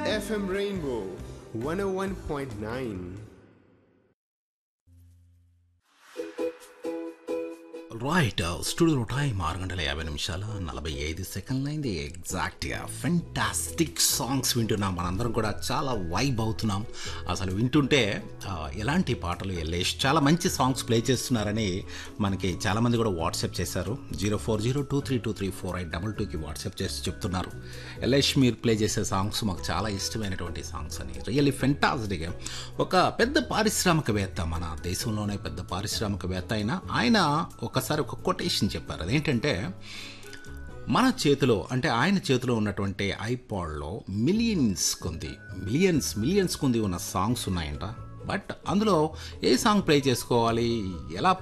FM Rainbow 101.9. Right స్టూడియోలో time ఆరు గంటల యాభై నిమిషాల నలభై ఐదు సెకండ్లు అయింది ఎగ్జాక్ట్గా ఫెంటాస్టిక్ సాంగ్స్ వింటున్నాం మనందరం కూడా చాలా వైబ్ అవుతున్నాం అసలు వింటుంటే ఆ, ఎలాంటి పాటలు ఎల్లేష్ చాలా మంచి సాంగ్స్ ప్లే చేస్తున్నారని మనకి చాలామంది కూడా వాట్సాప్ చేశారు zero four zero two three two three four eight double టూకి వాట్సాప్ చేసి చెప్తున్నారు ఎల్లేష్ మీరు ప్లే చేసే సాంగ్స్ మాకు చాలా ఇష్టమైనటువంటి సాంగ్స్ అని రియల్లీ ఫెంటాస్టిక్ ఒక పెద్ద పారిశ్రామికవేత్త మన దేశంలోనే పెద్ద పారిశ్రామికవేత్త అయిన ఆయన ఒకసారి ఒక కొటేషన్ చెప్పారు అదేంటంటే మన చేతిలో అంటే ఆయన చేతిలో ఉన్నటువంటి ఐపాడ్లో మిలియన్స్ కొంది మిలియన్స్ మిలియన్స్ కొంది ఉన్న సాంగ్స్ ఉన్నాయంట బట్ అందులో ఏ సాంగ్ ప్లే చేసుకోవాలి ఎలా